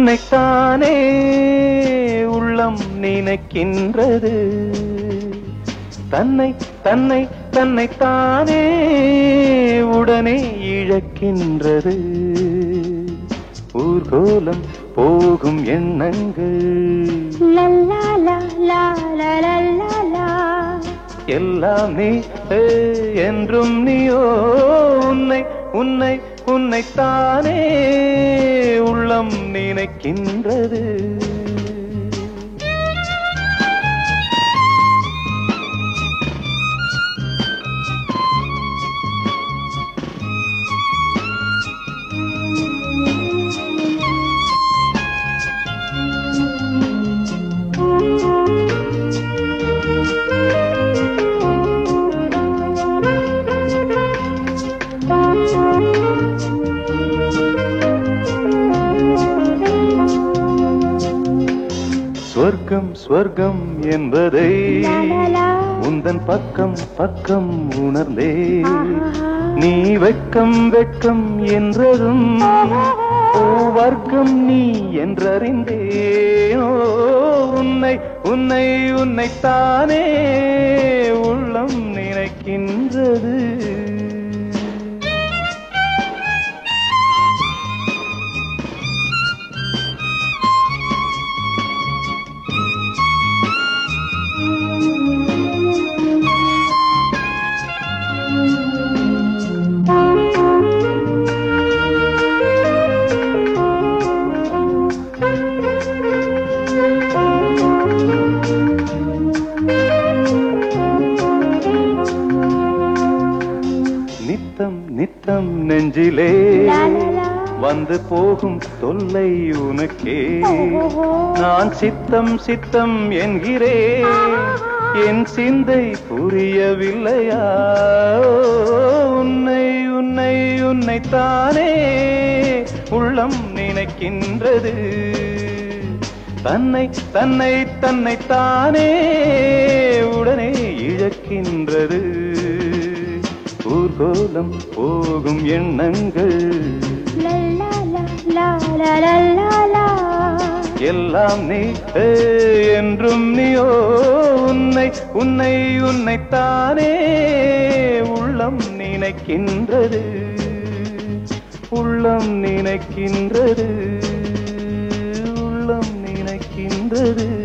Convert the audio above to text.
உன்னைத்தானே உள்ளம் நினைக்கின்றது தன்னை தன்னை தன்னைத்தானே உடனே இழக்கின்றது ஊர்கோலம் போகும் எண்ணங்கள் லல்லா லா லா லா லா லா லா. எல்லாம் நீ ஏ, என்றும் நீயோ உன்னை உன்னை உன்னைத்தானே உள்ளம் நினைக்கின்றது சொர்க்கம் சொர்க்கம் என்பதை லா லா லா. உந்தன் பக்கம் பக்கம் உணர்ந்தே ஆஹா. நீ வெட்கம் வெட்கம் என்றதும் ஓ வர்க்கம் நீ என்றறிந்தே ஓ உன்னை உன்னை உன்னைத்தானே உள்ளம் நினைக்கின்றது நித்தம் நித்தம் நெஞ்சிலே லா லா லா. வந்து போகும் தொல்லை உனக்கே ஓஹோ. நான் சித்தம் சித்தம் என்கிறேன் என் சிந்தை புரியவில்லையா ஓ, உன்னை உன்னை உன்னைத்தானே உள்ளம் நினைக்கின்றது தன்னை தன்னை தன்னைத்தானே உடனே இழக்கின்றது ஊர்கோலம் போகும் எண்ணங்கள் லல்லா லா லா லா லா லா லா. எல்லாம் நீ ஏ, என்றும் நீயோ உன்னை உன்னை உன்னைத்தானே உள்ளம் நினைக்கின்றது உள்ளம் நினைக்கின்றது உள்ளம் நினைக்கின்றது